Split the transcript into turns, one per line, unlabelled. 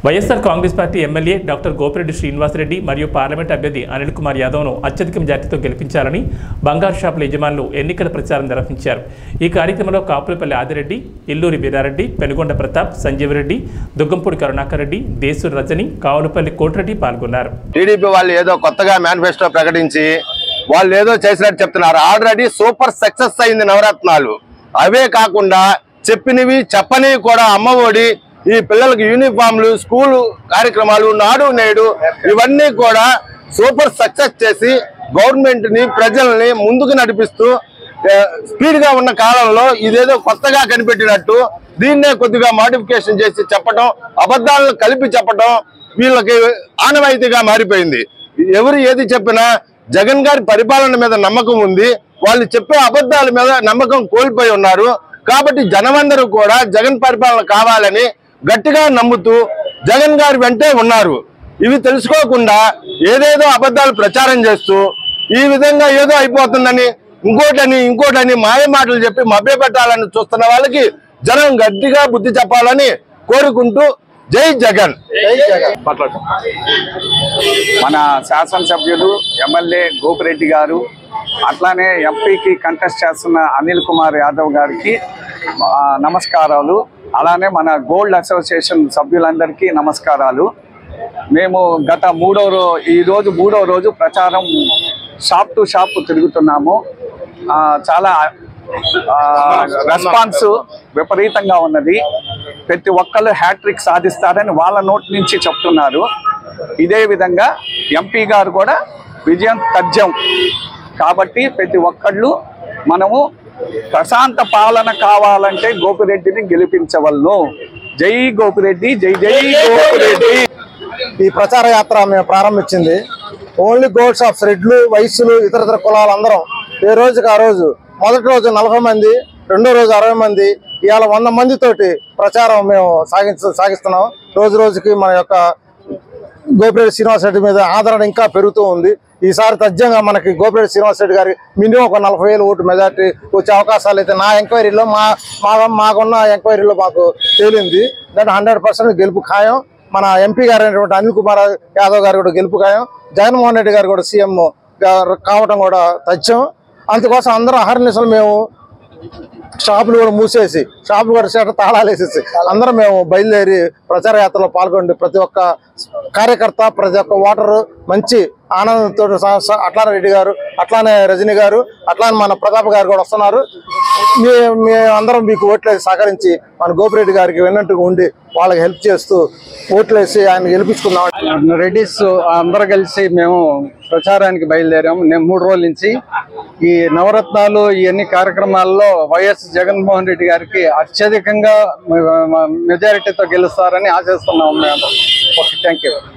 YSR Congress party MLA doctor Gopireddy Srinivasareddy మరియు parliament అభ్యర్థి అనిల్ కుమార్ యాదవ్ను అత్యధిక మెజార్టీతో గెలిపించాలని బంగారు షాపుల యజమానులు ఎన్నికల ప్రచారం నిర్వహించారు ఈ కార్యక్రమంలో కాపులపల్లి ఆదిరెడ్డి ఇల్లూరి వీరారెడ్డి పెనుగొండ ప్రతాప్ సంజీవరెడ్డి దుగ్గంపూడి కరుణాకర్ రెడ్డి దేశూరు రజని కావులపల్లి కోటిరెడ్డి పాల్గొన్నారు
టీడీపీ వాళ్ళు ఏదో కొత్తగా మేనిఫెస్టో ప్రకటించి వాళ్ళు ఏదో చేసినట్టు చెప్తున్నారు ఆల్రెడీ సూపర్ సక్సెస్ అయింది నవరత్నాలు అవే కాకుండా చెప్పినవి చెప్పనివి కూడా అమ్మఒడి ఈ పిల్లలకి యూనిఫామ్లు స్కూల్ కార్యక్రమాలు నాడు నేడు ఇవన్నీ కూడా సూపర్ సక్సెస్ చేసి గవర్నమెంట్ ని ప్రజల్ని ముందుకు నడిపిస్తూ ఏ, స్పీడ్ గా ఉన్న కాలంలో ఇదేదో కొత్తగా కనిపెట్టినట్టు దీన్నే కొద్దిగా మోడిఫికేషన్ చేసి చెప్పడం అబద్ధాలను కలిపి చెప్పడం వీళ్ళకి ఆనవాయితీగా మారిపోయింది ఎవరు ఏది చెప్పినా జగన్ గారి పరిపాలన మీద నమ్మకం ఉంది వాళ్ళు చెప్పే అబద్ధాల మీద నమ్మకం కోల్పోయి ఉన్నారు కాబట్టి జనమందరూ కూడా జగన్ పరిపాలన కావాలని గట్టిగా నమ్ముతూ జగన్ గారి వెంటే ఉన్నారు ఇవి తెలుసుకోకుండా ఏదేదో అబద్ధాలు ప్రచారం చేస్తూ ఈ విధంగా ఏదో అయిపోతుందని ఇంకోటని ఇంకోటని మాయ మాటలు చెప్పి మభ్యపెట్టాలని చూస్తున్న వాళ్ళకి జనం గట్టిగా బుద్ధి చెప్పాలని కోరుకుంటూ జై జగన్
మన శాసనసభ్యులు ఎమ్మెల్యే గోపిరెడ్డి గారు అట్లానే ఎంపీకి కంటెస్ట్ చేస్తున్న అనిల్ కుమార్ యాదవ్ గారికి ఆ, నమస్కారాలు అలానే మన గోల్డ్ అసోసియేషన్ సభ్యులందరికీ నమస్కారాలు మేము గత మూడో రో ఈ రోజు మూడో రోజు ప్రచారం షాప్ టు షాప్ తిరుగుతున్నాము ఆ, చాలా ఆ, రెస్పాన్స్ విపరీతంగా ఉన్నది ప్రతి ఒక్కళ్ళు హ్యాట్రిక్ సాధిస్తారని వాళ్ళ నోటి నుంచి చెప్తున్నారు ఇదే విధంగా ఎంపీ గారు కూడా విజయం తథ్యం కాబట్టి ప్రతి ఒక్కళ్ళు మనము ప్రశాంత పాలన కావాలంటే గోపిరెడ్డిని గెలిపించవలను జై గోపిరెడ్డి జై జై గోపిరెడ్డి
ఈ ప్రచార యాత్ర మేము ప్రారంభించింది ఓన్లీ గోల్డ్ షాప్స్ రెడ్లు వయస్సులు ఇతర ఇతర కులాలు అందరం ఏ రోజుకి ఆ రోజు మొదటి రోజు నలభై మంది రెండో రోజు అరవై మంది ఇవాళ వంద మందితోటి ప్రచారం మేము సాగించ సాగిస్తున్నాం రోజు రోజుకి మన యొక్క గోపిరెడ్డి శ్రీనివాస్ రెడ్డి మీద ఆదరణ ఇంకా పెరుగుతూ ఉంది ఈసారి తథ్యంగా మనకి గోపిరెడ్డి శ్రీనివాస్ రెడ్డి గారికి మినిమం ఒక నలభై వేలు ఓటు మెజార్టీ వచ్చే అవకాశాలు అయితే నా ఎంక్వైరీలో మా మా మాకున్న ఎంక్వైరీలో మాకు తేలింది దాంట్లో హండ్రెడ్ పర్సెంట్ గెలుపు ఖాయం మన ఎంపీ గారు అయినటువంటి అనిల్ కుమార్ యాదవ్ గారు కూడా గెలుపు ఖాయం జగన్మోహన్ రెడ్డి గారు కూడా సీఎం కావటం కూడా తథ్యం అందుకోసం అందరూ అహర్నిశలు మేము షాపులు కూడా మూసేసి షాపులు కూడా షట్టర్ తాళాలు వేసేసి అందరం మేము బయలుదేరి ప్రచార యాత్రలో పాల్గొండి ప్రతి ఒక్క కార్యకర్త ప్రతి ఒక్క ఓటరు మంచి ఆనందంతో స- స- అట్లానే రెడ్డి గారు అట్లానే రజనీ గారు అట్లానే మన ప్రతాప్ గారు కూడా వస్తున్నారు మీ మీ అందరం మీకు ఓట్లేసి సహకరించి మన గోపిరెడ్డి గారికి విన్నట్టుగా ఉండి వాళ్ళకి హెల్ప్ చేస్తూ ఓట్లేసి ఆయన గెలిపించుకుందాం
రెడ్డిస్ అందరూ కలిసి మేము ప్రచారానికి బయలుదేరాము నేను మూడు రోజుల నుంచి ఈ నవరత్నాలు ఇవన్నీ కార్యక్రమాల్లో వైఎస్ జగన్మోహన్ రెడ్డి గారికి అత్యధికంగా మెజారిటీతో గెలుస్తారని ఆశిస్తున్నాము మేము ఓకే థ్యాంక్ యూ